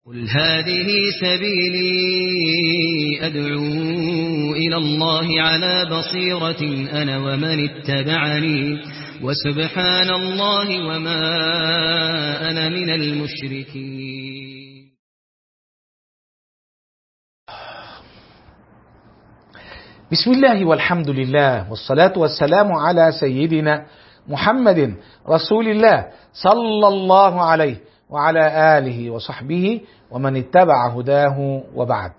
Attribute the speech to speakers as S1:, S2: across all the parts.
S1: قل هذه سبيلي أدعو إلى الله على بصيرة أنا ومن اتبعني وسبحان الله وما أنا من المشركين
S2: بسم الله والحمد لله والصلاة والسلام على سيدنا محمد رسول الله صلى الله عليه وعلى آله وصحبه ومن اتبع هداه وبعد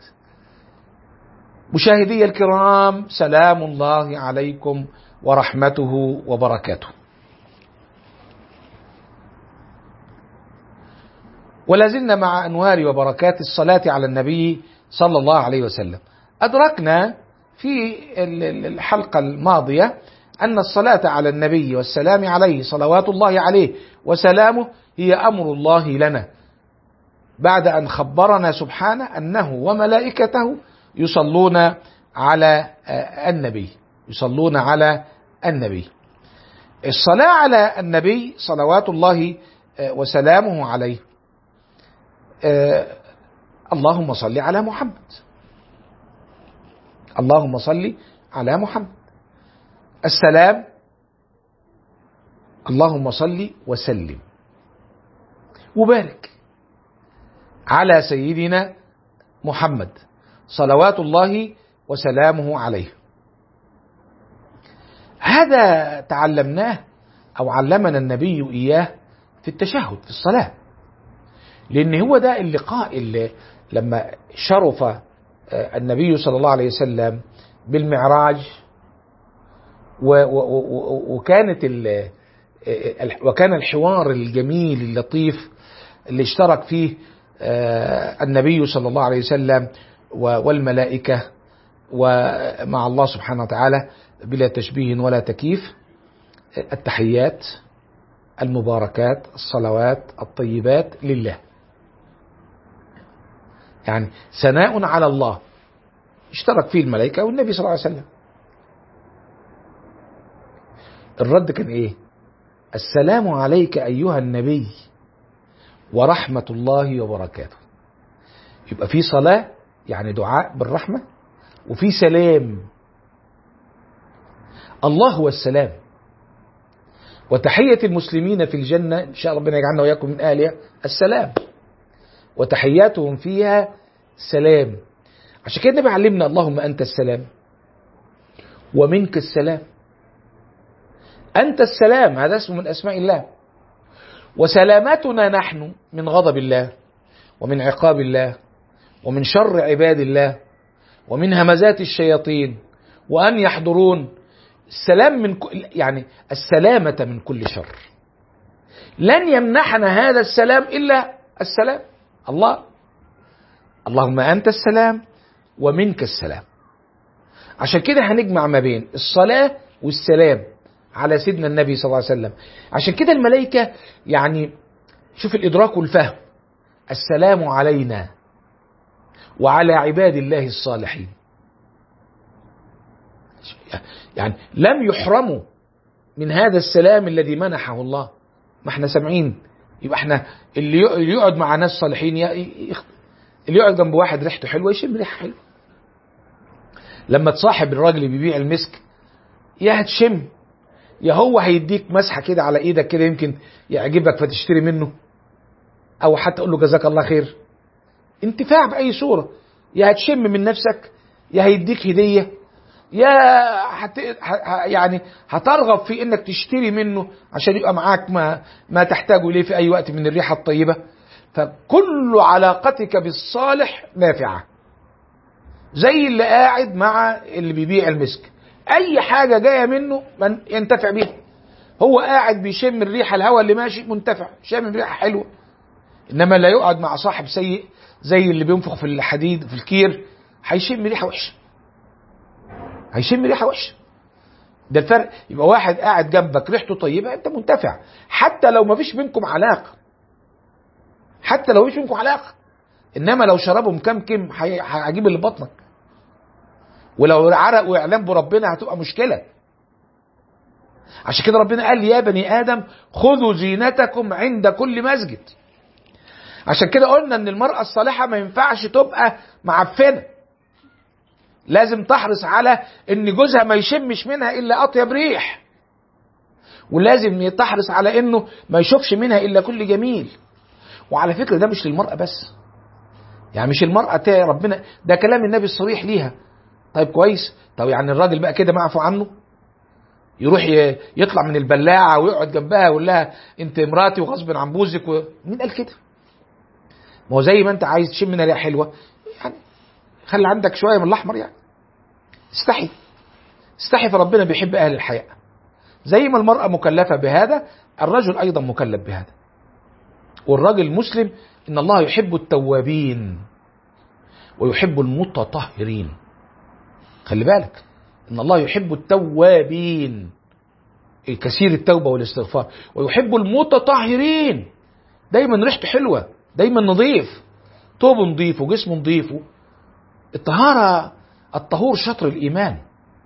S2: مشاهدي الكرام سلام الله عليكم ورحمته وبركاته ولازلنا مع أنوار وبركات الصلاة على النبي صلى الله عليه وسلم أدركنا في الحلقة الماضية أن الصلاة على النبي والسلام عليه صلوات الله عليه وسلامه هي أمر الله لنا بعد أن خبرنا سبحانه أنه وملائكته يصلون على النبي يصلون على النبي الصلاة على النبي صلوات الله وسلامه عليه اللهم صل على محمد اللهم صل على محمد السلام اللهم صل وسلم وبارك على سيدنا محمد صلوات الله وسلامه عليه هذا تعلمناه او علمنا النبي اياه في التشهد في الصلاه لان هو ده اللقاء اللي لما شرف النبي صلى الله عليه وسلم بالمعراج وكانت وكان الحوار الجميل اللطيف اللي اشترك فيه النبي صلى الله عليه وسلم والملائكة ومع الله سبحانه وتعالى بلا تشبيه ولا تكييف التحيات المباركات الصلوات الطيبات لله يعني ثناء على الله اشترك فيه الملائكة والنبي صلى الله عليه وسلم الرد كان ايه السلام عليك ايها النبي ورحمة الله وبركاته يبقى في صلاة يعني دعاء بالرحمة وفي سلام الله هو السلام وتحية المسلمين في الجنة إن شاء ربنا يجعلنا وإياكم من أهلها السلام وتحياتهم فيها سلام عشان كده النبي علمنا اللهم أنت السلام ومنك السلام أنت السلام هذا اسم من أسماء الله وسلامتنا نحن من غضب الله ومن عقاب الله ومن شر عباد الله ومن همزات الشياطين وأن يحضرون السلام من كل يعني السلامة من كل شر لن يمنحنا هذا السلام إلا السلام الله اللهم أنت السلام ومنك السلام عشان كده هنجمع ما بين الصلاة والسلام على سيدنا النبي صلى الله عليه وسلم عشان كده الملائكة يعني شوف الإدراك والفهم السلام علينا وعلى عباد الله الصالحين يعني لم يحرموا من هذا السلام الذي منحه الله ما احنا سامعين يبقى احنا اللي يقعد مع ناس صالحين اللي يقعد جنب واحد ريحته حلوه يشم ريحه حلوه لما تصاحب الراجل اللي بيبيع المسك يا هتشم يا هو هيديك مسحه كده على ايدك كده يمكن يعجبك فتشتري منه او حتى تقول له جزاك الله خير انتفاع باي صوره يا هتشم من نفسك يا هيديك هديه يا هت... يعني هترغب في انك تشتري منه عشان يبقى معاك ما ما تحتاج اليه في اي وقت من الريحه الطيبه فكل علاقتك بالصالح نافعه زي اللي قاعد مع اللي بيبيع المسك اي حاجه جايه منه من ينتفع بيها هو قاعد بيشم الريحه الهواء اللي ماشي منتفع شامم ريحه حلوه انما لا يقعد مع صاحب سيء زي اللي بينفخ في الحديد في الكير هيشم ريحه وحشه هيشم ريحه وحشه ده الفرق يبقى واحد قاعد جنبك ريحته طيبه انت منتفع حتى لو ما فيش بينكم علاقه حتى لو مفيش بينكم علاقه انما لو شربوا مكمكم هيجيب اللي بطنك ولو عرق واعلام بربنا هتبقى مشكله عشان كده ربنا قال يا بني ادم خذوا زينتكم عند كل مسجد عشان كده قلنا ان المرأة الصالحة ما ينفعش تبقى معفنة لازم تحرص على ان جوزها ما يشمش منها الا اطيب ريح ولازم تحرص على انه ما يشوفش منها الا كل جميل وعلى فكرة ده مش للمرأة بس يعني مش المرأة تا ربنا ده كلام النبي الصريح ليها طيب كويس طب يعني الراجل بقى كده معفو عنه يروح ي- يطلع من البلاعة ويقعد جنبها ويقول لها انت مراتي وغصب عن بوزك و... مين قال كده ما هو زي ما انت عايز تشم منها ريحة حلوة يعني خلي عندك شوية من الأحمر يعني استحي استحي فربنا بيحب أهل الحياء زي ما المرأة مكلفة بهذا الرجل أيضا مكلف بهذا والراجل المسلم إن الله يحب التوابين ويحب المتطهرين خلي بالك إن الله يحب التوابين كثير التوبة والاستغفار ويحب المتطهرين دايما ريحته حلوة دايما نظيف توب نظيف وجسم نظيف الطهارة الطهور شطر الإيمان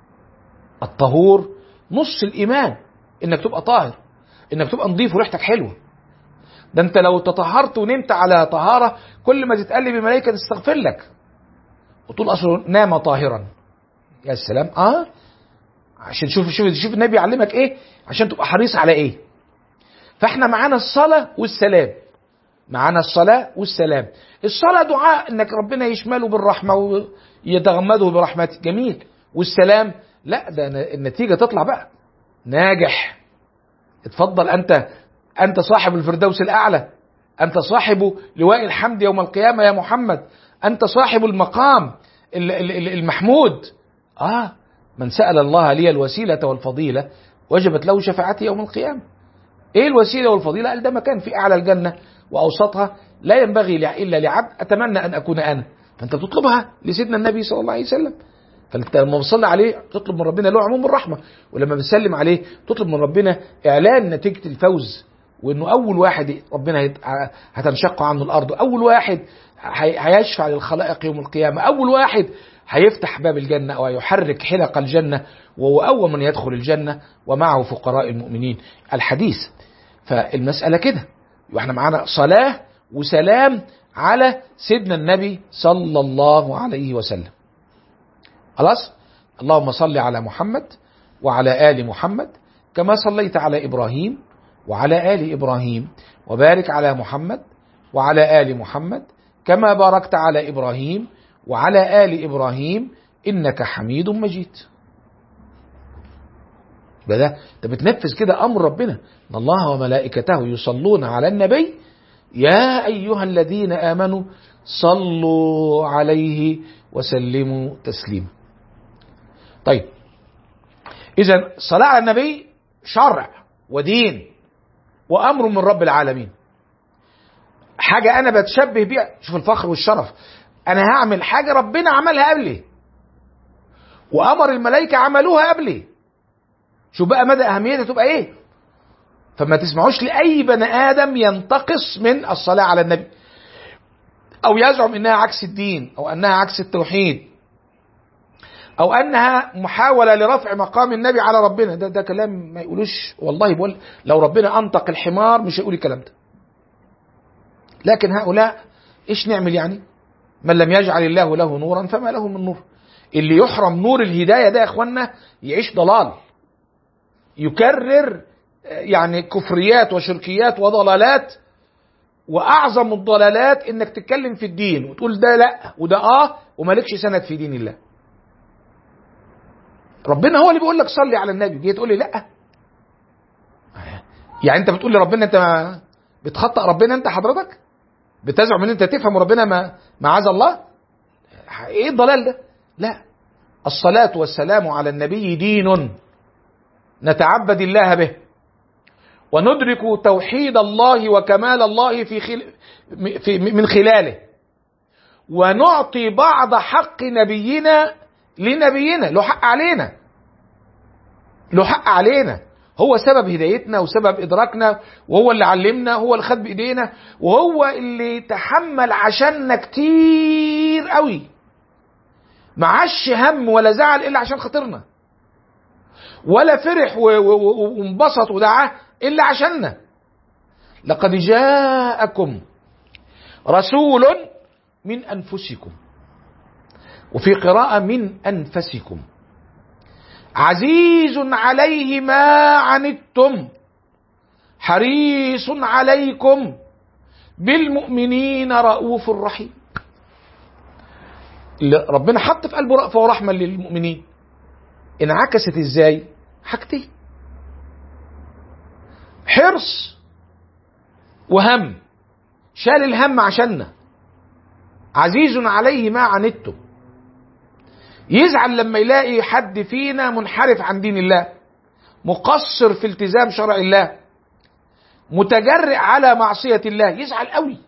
S2: الطهور نص الإيمان إنك تبقى طاهر إنك تبقى نظيف وريحتك حلوة ده أنت لو تطهرت ونمت على طهارة كل ما تتقلب الملائكة تستغفر لك وتقول أصله نام طاهرا يا سلام اه عشان شوف شوف شوف النبي يعلمك ايه عشان تبقى حريص على ايه فاحنا معانا الصلاة والسلام معانا الصلاة والسلام الصلاة دعاء انك ربنا يشمله بالرحمة ويتغمده برحمته جميل والسلام لا ده النتيجة تطلع بقى ناجح اتفضل انت انت صاحب الفردوس الاعلى انت صاحب لواء الحمد يوم القيامة يا محمد انت صاحب المقام ال- ال- ال- المحمود اه من سأل الله لي الوسيلة والفضيلة وجبت له شفاعتي يوم القيامة ايه الوسيلة والفضيلة قال ده مكان في اعلى الجنة واوسطها لا ينبغي لع- الا لعبد اتمنى ان اكون انا فانت بتطلبها لسيدنا النبي صلى الله عليه وسلم فانت لما بتصلي عليه تطلب من ربنا له عموم الرحمه ولما بتسلم عليه تطلب من ربنا اعلان نتيجه الفوز وانه اول واحد ربنا هيت- هتنشق عنه الارض اول واحد هي- هيشفع للخلائق يوم القيامه اول واحد هيفتح باب الجنه او يحرك حلق الجنه وهو اول من يدخل الجنه ومعه فقراء المؤمنين الحديث فالمساله كده واحنا معانا صلاه وسلام على سيدنا النبي صلى الله عليه وسلم خلاص اللهم صل على محمد وعلى آل محمد كما صليت على إبراهيم وعلى آل إبراهيم وبارك على محمد وعلى آل محمد كما باركت على إبراهيم وعلى آل إبراهيم إنك حميد مجيد يبقى ده انت بتنفذ كده امر ربنا ان الله وملائكته يصلون على النبي يا ايها الذين امنوا صلوا عليه وسلموا تسليما طيب اذا الصلاه على النبي شرع ودين وامر من رب العالمين حاجه انا بتشبه بيها شوف الفخر والشرف انا هعمل حاجه ربنا عملها قبلي وامر الملائكه عملوها قبلي شوف بقى مدى اهميتها تبقى ايه فما تسمعوش لاي بني ادم ينتقص من الصلاه على النبي او يزعم انها عكس الدين او انها عكس التوحيد او انها محاوله لرفع مقام النبي على ربنا ده ده كلام ما يقولوش والله بقول لو ربنا انطق الحمار مش هيقول الكلام ده لكن هؤلاء ايش نعمل يعني من لم يجعل الله له نورا فما له من نور اللي يحرم نور الهدايه ده يا اخوانا يعيش ضلال يكرر يعني كفريات وشركيات وضلالات واعظم الضلالات انك تتكلم في الدين وتقول ده لا وده اه ومالكش سند في دين الله ربنا هو اللي بيقول لك صلي على النبي جاي تقول لي لا يعني انت بتقول لي ربنا انت ما بتخطأ ربنا انت حضرتك بتزعم ان انت تفهم ربنا ما معاذ الله ايه الضلال ده لا الصلاة والسلام على النبي دين نتعبد الله به وندرك توحيد الله وكمال الله في, خل... في من خلاله ونعطي بعض حق نبينا لنبينا له حق علينا له حق علينا هو سبب هدايتنا وسبب ادراكنا وهو اللي علمنا هو اللي خد بايدينا وهو اللي تحمل عشاننا كتير قوي معاش هم ولا زعل الا عشان خاطرنا ولا فرح وانبسط ودعاه الا عشاننا لقد جاءكم رسول من أنفسكم وفي قراءة من أنفسكم عزيز عليه ما عنتم حريص عليكم بالمؤمنين رؤوف رحيم ربنا حط في قلبه رأفة ورحمة للمؤمنين انعكست ازاي حاجتين حرص وهم شال الهم عشاننا عزيز عليه ما عنتم يزعل لما يلاقي حد فينا منحرف عن دين الله مقصر في التزام شرع الله متجرئ على معصية الله يزعل قوي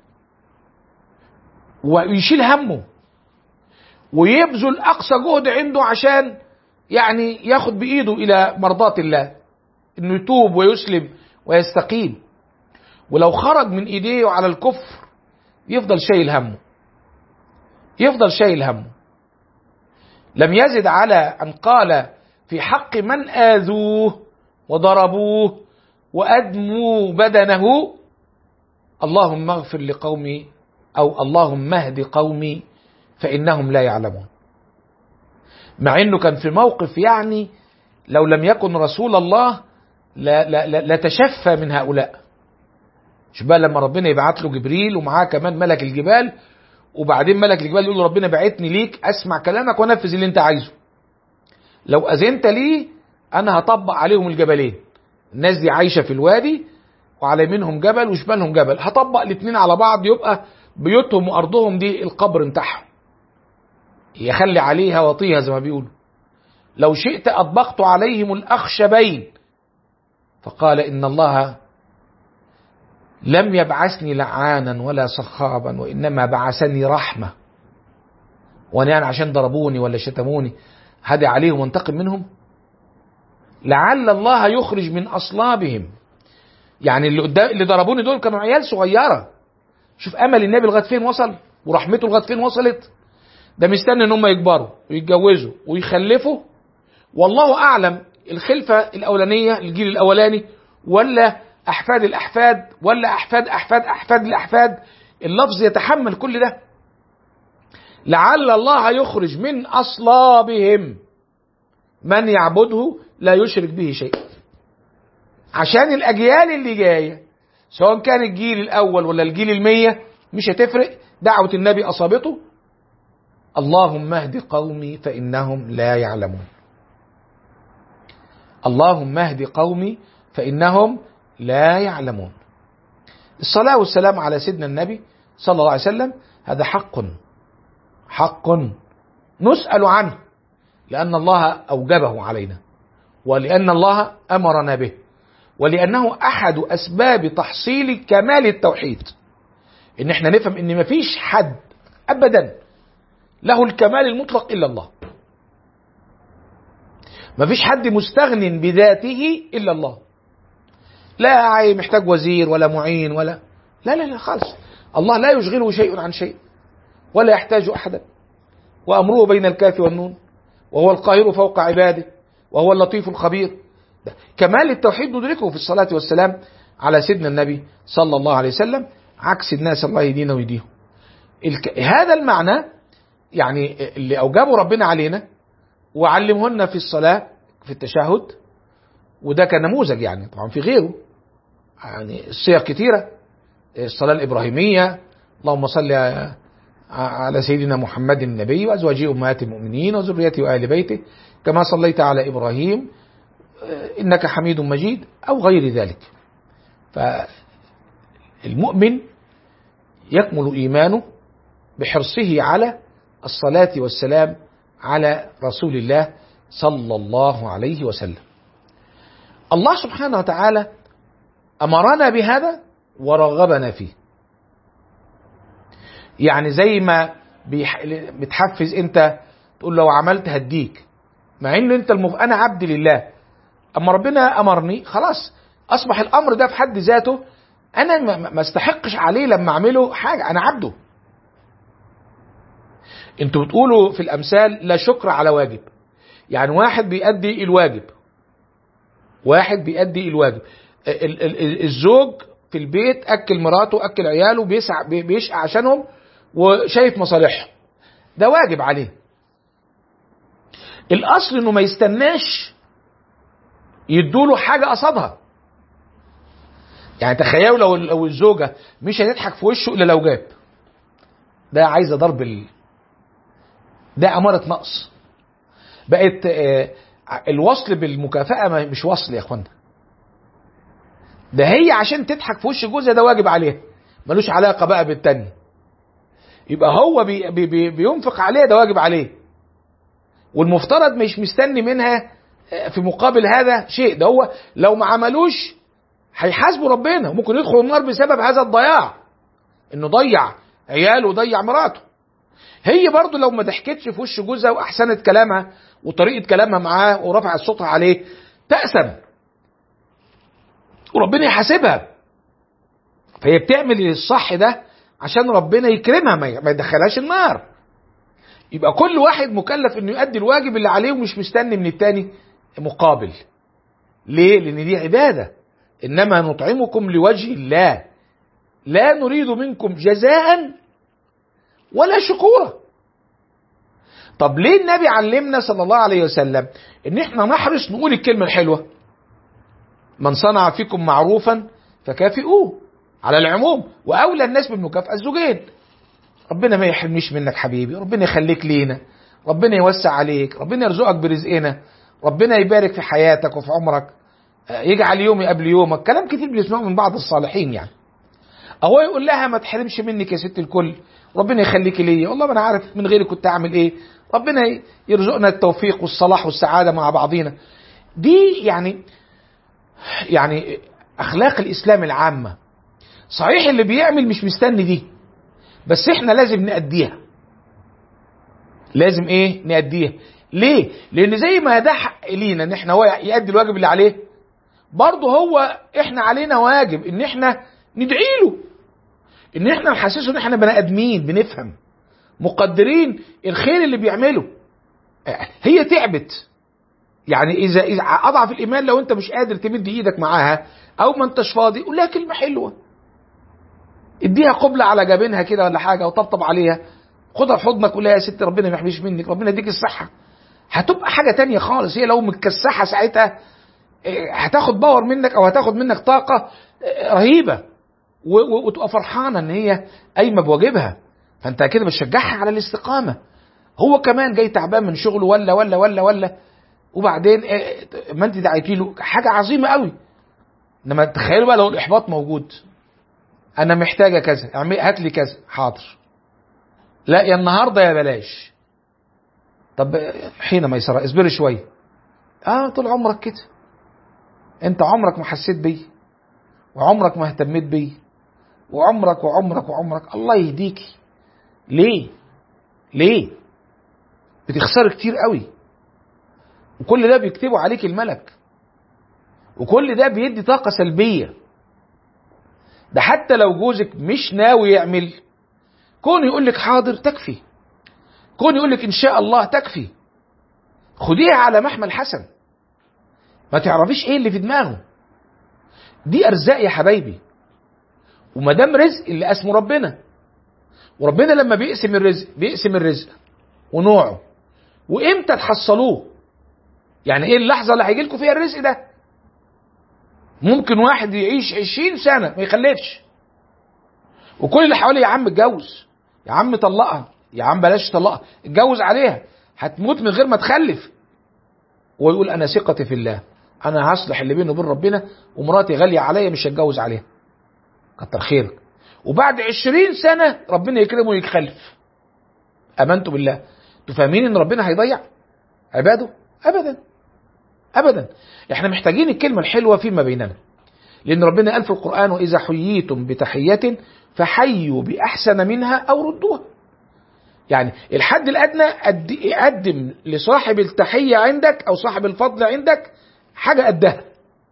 S2: ويشيل همه ويبذل أقصى جهد عنده عشان يعني ياخد بإيده إلى مرضاة الله إنه يتوب ويسلم ويستقيم ولو خرج من إيديه على الكفر يفضل شايل همه يفضل شايل همه لم يزد على أن قال في حق من آذوه وضربوه وأدموا بدنه اللهم اغفر لقومي أو اللهم اهد قومي فإنهم لا يعلمون مع أنه كان في موقف يعني لو لم يكن رسول الله لا, لا, لا, لا تشفى من هؤلاء شوف بقى لما ربنا يبعت له جبريل ومعاه كمان ملك الجبال وبعدين ملك الجبال يقول له ربنا بعتني ليك اسمع كلامك وانفذ اللي انت عايزه لو اذنت لي انا هطبق عليهم الجبلين الناس دي عايشه في الوادي وعلى يمينهم جبل وشمالهم جبل هطبق الاثنين على بعض يبقى بيوتهم وارضهم دي القبر بتاعهم يخلي عليها وطيها زي ما بيقولوا لو شئت اطبقت عليهم الاخشبين فقال ان الله لم يبعثني لعانا ولا صخابا وانما بعثني رحمه وانا يعني عشان ضربوني ولا شتموني هدي عليهم وانتقم منهم لعل الله يخرج من اصلابهم يعني اللي قدام اللي ضربوني دول كانوا عيال صغيره شوف امل النبي لغايه فين وصل ورحمته لغايه فين وصلت ده مستني ان هم يكبروا ويتجوزوا ويخلفوا والله اعلم الخلفه الاولانيه الجيل الاولاني ولا احفاد الاحفاد ولا احفاد احفاد احفاد الاحفاد اللفظ يتحمل كل ده لعل الله يخرج من اصلابهم من يعبده لا يشرك به شيئا عشان الاجيال اللي جايه سواء كان الجيل الاول ولا الجيل المية مش هتفرق دعوه النبي اصابته اللهم اهد قومي فانهم لا يعلمون اللهم اهد قومي فانهم لا يعلمون الصلاة والسلام على سيدنا النبي صلى الله عليه وسلم هذا حق حق نسأل عنه لأن الله أوجبه علينا ولأن الله أمرنا به ولأنه أحد أسباب تحصيل كمال التوحيد إن احنا نفهم إن مفيش حد أبدا له الكمال المطلق إلا الله مفيش حد مستغن بذاته إلا الله لا محتاج وزير ولا معين ولا لا لا لا خالص الله لا يشغله شيء عن شيء ولا يحتاج احدا وامره بين الكاف والنون وهو القاهر فوق عباده وهو اللطيف الخبير ده. كمال التوحيد ندركه في الصلاة والسلام على سيدنا النبي صلى الله عليه وسلم عكس الناس الله يدينا ويديهم الك... هذا المعنى يعني اللي أوجبه ربنا علينا وعلمهن في الصلاة في التشهد وده كنموذج يعني طبعا في غيره يعني الصيغ كتيرة الصلاة الإبراهيمية اللهم صل على سيدنا محمد النبي وأزواجه أمهات المؤمنين وذريته وآل بيته كما صليت على إبراهيم إنك حميد مجيد أو غير ذلك فالمؤمن يكمل إيمانه بحرصه على الصلاة والسلام على رسول الله صلى الله عليه وسلم الله سبحانه وتعالى أمرنا بهذا ورغبنا فيه يعني زي ما بيح... بتحفز انت تقول لو عملت هديك مع ان انت المف... انا عبد لله اما ربنا امرني خلاص اصبح الامر ده في حد ذاته انا ما, ما استحقش عليه لما اعمله حاجه انا عبده انتوا بتقولوا في الامثال لا شكر على واجب يعني واحد بيأدي الواجب واحد بيأدي الواجب الزوج في البيت اكل مراته اكل عياله بيسعى بي- بيشقى عشانهم وشايف مصالحهم ده واجب عليه الاصل انه ما يستناش يدوله حاجه قصادها يعني تخيلوا لو لو الزوجه مش هتضحك في وشه الا لو جاب ده عايزه ضرب ال... ده اماره نقص بقت آه، الوصل بالمكافاه ما- مش وصل يا اخوانا ده هي عشان تضحك في وش جوزها ده واجب عليها ملوش علاقه بقى بالتانية يبقى هو بي بي بي بينفق عليها ده واجب عليه والمفترض مش مستني منها آه، في مقابل هذا شيء ده هو لو ما عملوش هيحاسبوا ربنا ممكن يدخل النار بسبب هذا الضياع انه ضيع عياله وضيع مراته هي برضو لو ما ضحكتش في وش جوزها واحسنت كلامها وطريقه كلامها معاه ورفعت صوتها عليه تأسم وربنا يحاسبها فهي بتعمل الصح ده عشان ربنا يكرمها ما ما يدخلهاش النار يبقى كل واحد مكلف انه يؤدي الواجب اللي عليه ومش مستني من التاني مقابل ليه لان دي عباده انما نطعمكم لوجه الله لا نريد منكم جزاء ولا شكورا طب ليه النبي علمنا صلى الله عليه وسلم ان احنا نحرص نقول الكلمه الحلوه من صنع فيكم معروفا فكافئوه على العموم واولى الناس بالمكافاه الزوجين ربنا ما يحرمنيش منك حبيبي ربنا يخليك لينا ربنا يوسع عليك ربنا يرزقك برزقنا ربنا يبارك في حياتك وفي عمرك آه، يجعل يومي قبل يومك كلام كتير بنسمعه من بعض الصالحين يعني اهو يقول لها ما تحرمش منك يا ست الكل ربنا يخليك ليا والله ما انا عارف من غيرك كنت اعمل ايه ربنا يرزقنا التوفيق والصلاح والسعاده مع بعضينا دي يعني يعني اخلاق الاسلام العامه صحيح اللي بيعمل مش مستني دي بس احنا لازم نأديها لازم ايه نأديها ليه لان زي ما ده حق لينا ان احنا هو يأدي الواجب اللي عليه برضه هو احنا علينا واجب ان احنا ندعي له ان احنا نحسسه ان احنا بني ادمين بنفهم مقدرين الخير اللي بيعمله هي تعبت يعني اذا اذا اضعف الايمان لو انت مش قادر تمد ايدك معاها او ما انتش فاضي قول لها كلمه حلوه اديها قبلة على جبينها كده ولا حاجة وطبطب عليها خدها في حضنك قول لها يا ست ربنا ما يحميش منك ربنا يديك الصحة هتبقى حاجة تانية خالص هي لو متكسحة ساعتها إيه، هتاخد باور منك او هتاخد منك طاقة إيه، رهيبة و- و- وتبقى فرحانة ان هي قايمة بواجبها فانت كده بتشجعها على الاستقامة هو كمان جاي تعبان من شغله ولا ولا ولا ولا وبعدين إيه، ما انت دعيتي له حاجة عظيمة قوي انما تخيلوا بقى لو الاحباط موجود انا محتاجه كذا اعمل هات لي كذا حاضر لا يا النهارده يا بلاش طب حين ما يسرى اصبري شويه اه طول عمرك كده انت عمرك ما حسيت بي وعمرك ما اهتميت بي وعمرك وعمرك وعمرك الله يهديكي ليه ليه بتخسري كتير قوي وكل ده بيكتبوا عليك الملك وكل ده بيدي طاقه سلبيه ده حتى لو جوزك مش ناوي يعمل كون يقول لك حاضر تكفي كون يقول لك ان شاء الله تكفي خديها على محمل حسن ما تعرفيش ايه اللي في دماغه دي ارزاق يا حبايبي وما دام رزق اللي اسمه ربنا وربنا لما بيقسم الرزق بيقسم الرزق ونوعه وامتى تحصلوه يعني ايه اللحظه اللي هيجي لكم فيها الرزق ده ممكن واحد يعيش عشرين سنة ما يخلفش وكل اللي حواليه يا عم اتجوز يا عم طلقها يا عم بلاش طلقها اتجوز عليها هتموت من غير ما تخلف ويقول انا ثقتي في الله انا هصلح اللي بيني وبين ربنا ومراتي غالية عليا مش هتجوز عليها كتر خيرك وبعد عشرين سنة ربنا يكرمه ويخلف امنتوا بالله تفهمين ان ربنا هيضيع عباده ابدا ابدا احنا محتاجين الكلمه الحلوه فيما بيننا لان ربنا قال في القران واذا حييتم بتحيه فحيوا باحسن منها او ردوها يعني الحد الادنى قد- قدم لصاحب التحيه عندك او صاحب الفضل عندك حاجه قدها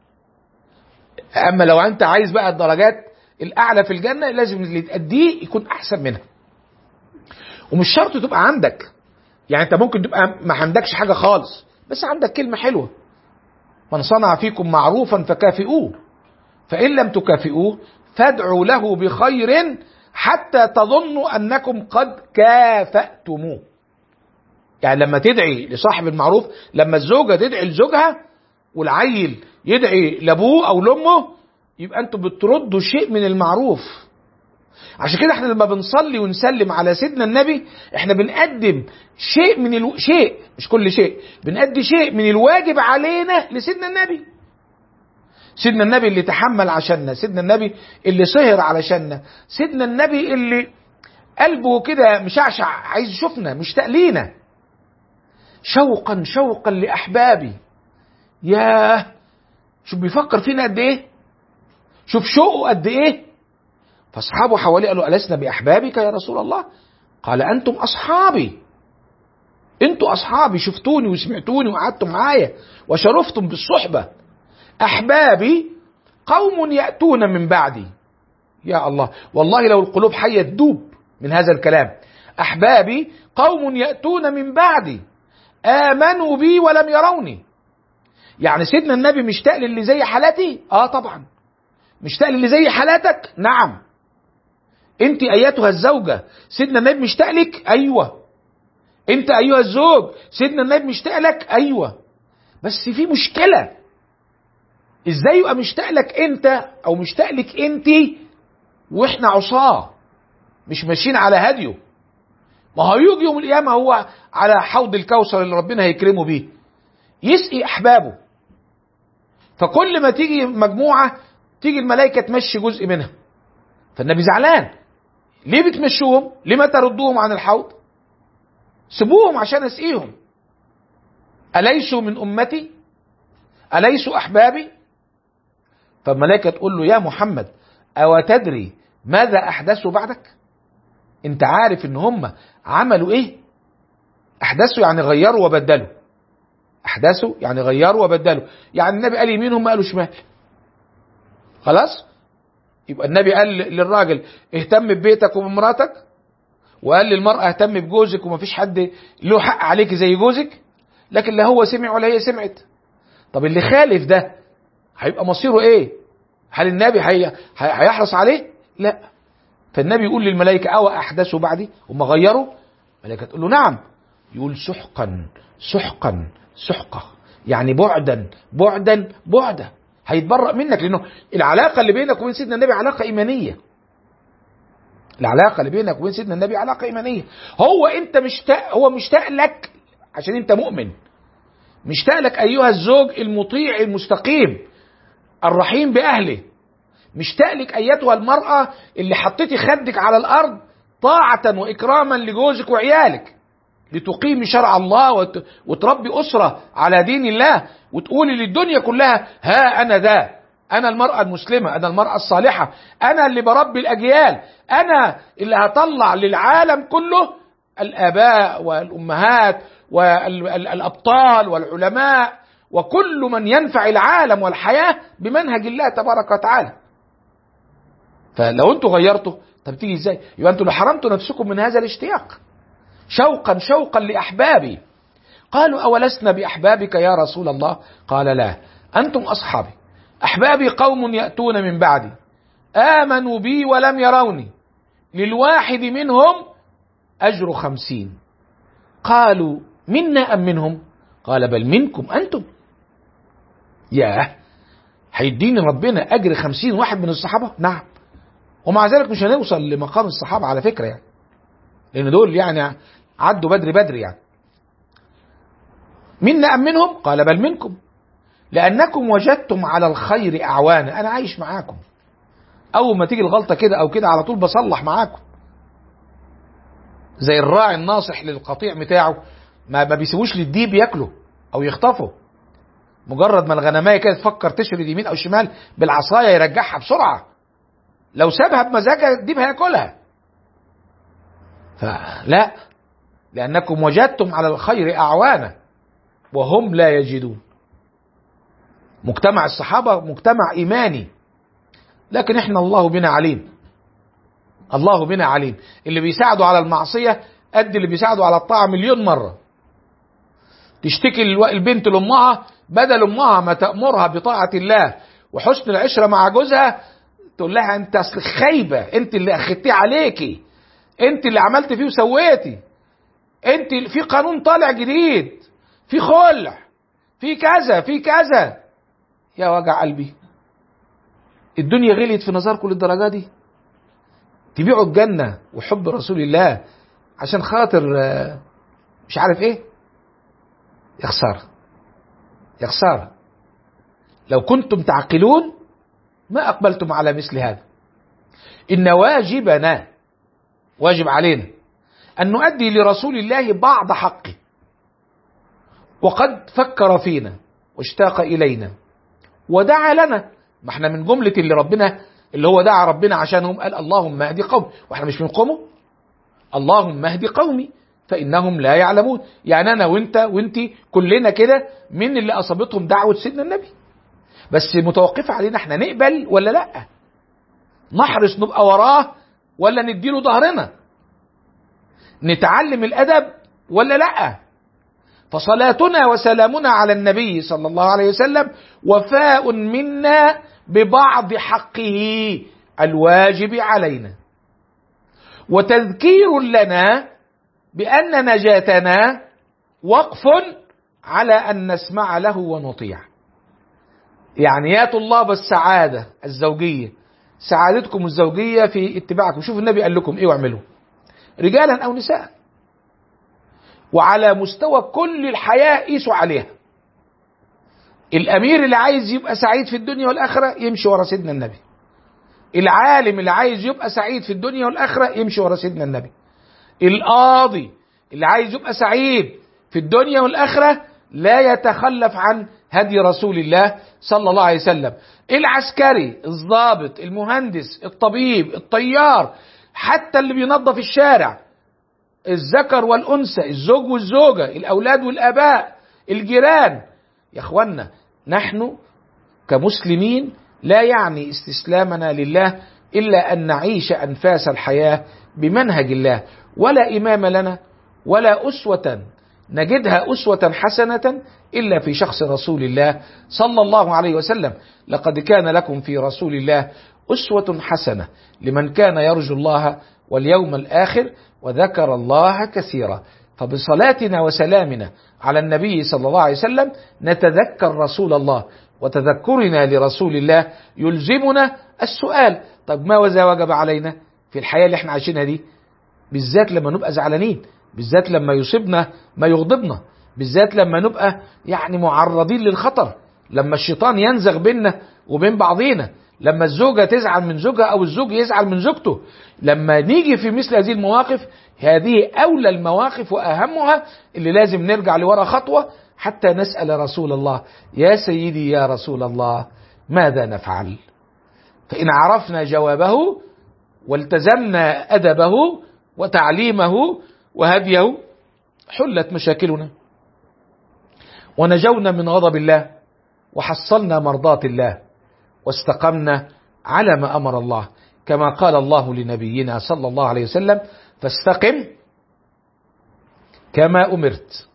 S2: اما لو انت عايز بقى الدرجات الاعلى في الجنه لازم اللي تاديه يكون احسن منها ومش شرط تبقى عندك يعني انت ممكن تبقى ما عندكش حاجه خالص بس عندك كلمه حلوه من صنع فيكم معروفا فكافئوه فإن لم تكافئوه فادعوا له بخير حتى تظنوا أنكم قد كافأتموه يعني لما تدعي لصاحب المعروف لما الزوجة تدعي لزوجها والعيل يدعي لابوه او لامه يبقى انتوا بتردوا شيء من المعروف عشان كده احنا لما بنصلي ونسلم على سيدنا النبي احنا بنقدم شيء من الو... شيء مش كل شيء بنقدم شيء من الواجب علينا لسيدنا النبي سيدنا النبي اللي تحمل عشاننا سيدنا النبي اللي سهر علشاننا سيدنا النبي اللي قلبه كده مشعشع عايز يشوفنا مشتاق لينا شوقا شوقا لاحبابي ياه شوف بيفكر فينا قد ايه شوف شوقه قد ايه فاصحابه حواليه قالوا ألسنا بأحبابك يا رسول الله قال أنتم أصحابي أنتم أصحابي شفتوني وسمعتوني وقعدتم معايا وشرفتم بالصحبة أحبابي قوم يأتون من بعدي يا الله والله لو القلوب حية تدوب من هذا الكلام أحبابي قوم يأتون من بعدي آمنوا بي ولم يروني يعني سيدنا النبي مشتاق للي زي حالتي اه طبعا مشتاق للي زي حالاتك نعم انت ايتها الزوجه سيدنا النبي مشتاق لك ايوه انت ايها الزوج سيدنا النبي مشتاق لك ايوه بس في مشكله ازاي يبقى مشتاق لك انت او مشتاق لك انت واحنا عصاه مش ماشيين على هديه ما هو يجي يوم القيامه هو على حوض الكوثر اللي ربنا هيكرمه بيه يسقي احبابه فكل ما تيجي مجموعه تيجي الملائكه تمشي جزء منها فالنبي زعلان ليه بتمشوهم ليه ما تردوهم عن الحوض سيبوهم عشان اسقيهم اليسوا من امتي اليسوا احبابي فالملائكه تقول له يا محمد او تدري ماذا احدثوا بعدك انت عارف ان هم عملوا ايه احدثوا يعني غيروا وبدلوا احدثوا يعني غيروا وبدلوا يعني النبي قال يمين هم قالوا شمال خلاص يبقى النبي قال للراجل اهتم ببيتك وبمراتك وقال للمرأة اهتم بجوزك ومفيش حد له حق عليك زي جوزك لكن لا هو سمع ولا هي سمعت طب اللي خالف ده هيبقى مصيره ايه هل النبي هي... هيحرص عليه لا فالنبي يقول للملائكة أو أحدثوا بعدي هم غيروا الملائكة تقول له نعم يقول سحقا سحقا سحقة يعني بعدا بعدا بعدا هيتبرأ منك لأنه العلاقة اللي بينك وبين سيدنا النبي علاقة إيمانية العلاقة اللي بينك وبين سيدنا النبي علاقة إيمانية هو أنت مشتاق هو مشتاق لك عشان أنت مؤمن مشتاق لك أيها الزوج المطيع المستقيم الرحيم بأهله مشتاق لك أيتها المرأة اللي حطيتي خدك على الأرض طاعة وإكراما لجوزك وعيالك لتقيمي شرع الله وت... وتربي أسرة على دين الله وتقولي للدنيا كلها ها أنا ذا أنا المرأة المسلمة أنا المرأة الصالحة أنا اللي بربي الأجيال أنا اللي هطلع للعالم كله الآباء والأمهات والأبطال والعلماء وكل من ينفع العالم والحياة بمنهج الله تبارك وتعالى فلو انتوا غيرتوا طب تيجي ازاي يبقى انتوا لو حرمتوا نفسكم من هذا الاشتياق شوقا شوقا لأحبابي قالوا أولسنا بأحبابك يا رسول الله قال لا أنتم أصحابي أحبابي قوم يأتون من بعدي آمنوا بي ولم يروني للواحد منهم أجر خمسين قالوا منا أم منهم قال بل منكم أنتم ياه هيديني ربنا أجر خمسين واحد من الصحابة نعم ومع ذلك مش هنوصل لمقام الصحابة على فكرة يعني لأن دول يعني عدوا بدري بدري يعني منا أم منهم قال بل منكم لأنكم وجدتم على الخير أعوانا أنا عايش معاكم أول ما تيجي الغلطة كده أو كده على طول بصلح معاكم زي الراعي الناصح للقطيع بتاعه ما, ما بيسيبوش للديب ياكله أو يخطفه مجرد ما الغنماية كده تفكر تشرد يمين أو شمال بالعصاية يرجعها بسرعة لو سابها بمزاجها الديب هياكلها فلا لأنكم وجدتم على الخير أعوانا وهم لا يجدون مجتمع الصحابة مجتمع إيماني لكن احنا الله بنا عليم الله بنا عليم اللي بيساعدوا على المعصية قد اللي بيساعدوا على الطاعة مليون مرة تشتكي البنت لأمها بدل أمها ما تأمرها بطاعة الله وحسن العشرة مع جوزها تقول لها انت اصل خايبه انت اللي اخدتيه عليكي انت اللي عملت فيه وسويتي انت في قانون طالع جديد في خلع في كذا في كذا يا وجع قلبي الدنيا غليت في نظركم للدرجه دي تبيعوا الجنه وحب رسول الله عشان خاطر مش عارف ايه يا خساره يا خساره لو كنتم تعقلون ما اقبلتم على مثل هذا ان واجبنا واجب علينا ان نؤدي لرسول الله بعض حقه وقد فكر فينا واشتاق الينا ودعا لنا ما احنا من جمله اللي ربنا اللي هو دعا ربنا عشانهم قال اللهم اهدي قوم واحنا مش من قومه اللهم اهدي قومي فانهم لا يعلمون يعني انا وانت وانت كلنا كده من اللي اصابتهم دعوه سيدنا النبي بس متوقفه علينا احنا نقبل ولا لا نحرص نبقى وراه ولا نديله ظهرنا نتعلم الادب ولا لا فصلاتنا وسلامنا على النبي صلى الله عليه وسلم وفاء منا ببعض حقه الواجب علينا وتذكير لنا بان نجاتنا وقف على ان نسمع له ونطيع يعني يا طلاب السعاده الزوجيه سعادتكم الزوجيه في اتباعكم شوفوا النبي قال لكم ايه واعملوا رجالا او نساء وعلى مستوى كل الحياه قيسوا عليها الامير اللي عايز يبقى سعيد في الدنيا والاخره يمشي ورا سيدنا النبي العالم اللي عايز يبقى سعيد في الدنيا والاخره يمشي ورا سيدنا النبي القاضي اللي عايز يبقى سعيد في الدنيا والاخره لا يتخلف عن هدي رسول الله صلى الله عليه وسلم العسكري الضابط المهندس الطبيب الطيار حتى اللي بينظف الشارع الذكر والانثى الزوج والزوجه الاولاد والاباء الجيران يا اخوانا نحن كمسلمين لا يعني استسلامنا لله الا ان نعيش انفاس الحياه بمنهج الله ولا امام لنا ولا اسوه نجدها اسوه حسنه الا في شخص رسول الله صلى الله عليه وسلم لقد كان لكم في رسول الله اسوه حسنه لمن كان يرجو الله واليوم الاخر وذكر الله كثيرا فبصلاتنا وسلامنا على النبي صلى الله عليه وسلم نتذكر رسول الله وتذكرنا لرسول الله يلزمنا السؤال طب ما وذا وجب علينا في الحياة اللي احنا عايشينها دي بالذات لما نبقى زعلانين بالذات لما يصيبنا ما يغضبنا بالذات لما نبقى يعني معرضين للخطر لما الشيطان ينزغ بيننا وبين بعضينا لما الزوجة تزعل من زوجها أو الزوج يزعل من زوجته لما نيجي في مثل هذه المواقف هذه أولى المواقف وأهمها اللي لازم نرجع لورا خطوة حتى نسأل رسول الله يا سيدي يا رسول الله ماذا نفعل فإن عرفنا جوابه والتزمنا أدبه وتعليمه وهديه حلت مشاكلنا ونجونا من غضب الله وحصلنا مرضاة الله واستقمنا على ما امر الله كما قال الله لنبينا صلى الله عليه وسلم فاستقم كما امرت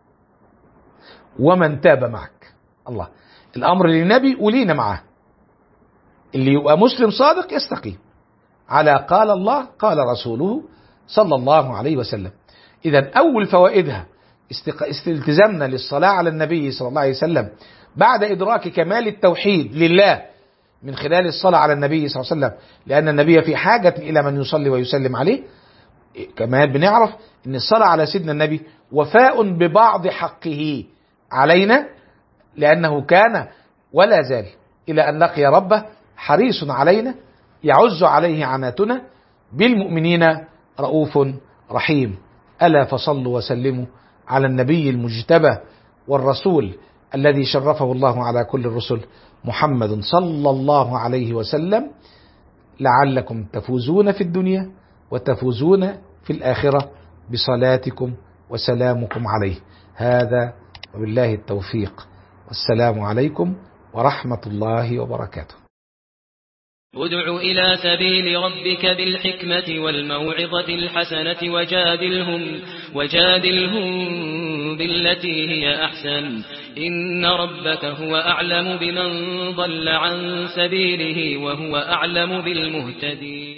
S2: ومن تاب معك الله الامر للنبي ولينا معاه اللي يبقى مسلم صادق يستقيم على قال الله قال رسوله صلى الله عليه وسلم اذا اول فوائدها استلتزامنا للصلاه على النبي صلى الله عليه وسلم بعد ادراك كمال التوحيد لله من خلال الصلاة على النبي صلى الله عليه وسلم لأن النبي في حاجة إلى من يصلي ويسلم عليه كمان بنعرف أن الصلاة على سيدنا النبي وفاء ببعض حقه علينا لأنه كان ولا زال إلى أن لقي ربه حريص علينا يعز عليه عناتنا بالمؤمنين رؤوف رحيم ألا فصلوا وسلموا على النبي المجتبى والرسول الذي شرفه الله على كل الرسل محمد صلى الله عليه وسلم لعلكم تفوزون في الدنيا وتفوزون في الآخرة بصلاتكم وسلامكم عليه هذا وبالله التوفيق والسلام عليكم ورحمة الله وبركاته
S1: ادع إلى سبيل ربك بالحكمة والموعظة الحسنة وجادلهم, وجادلهم بالتي هي أحسن إن ربك هو أعلم بمن ضل عن سبيله وهو أعلم بالمهتدين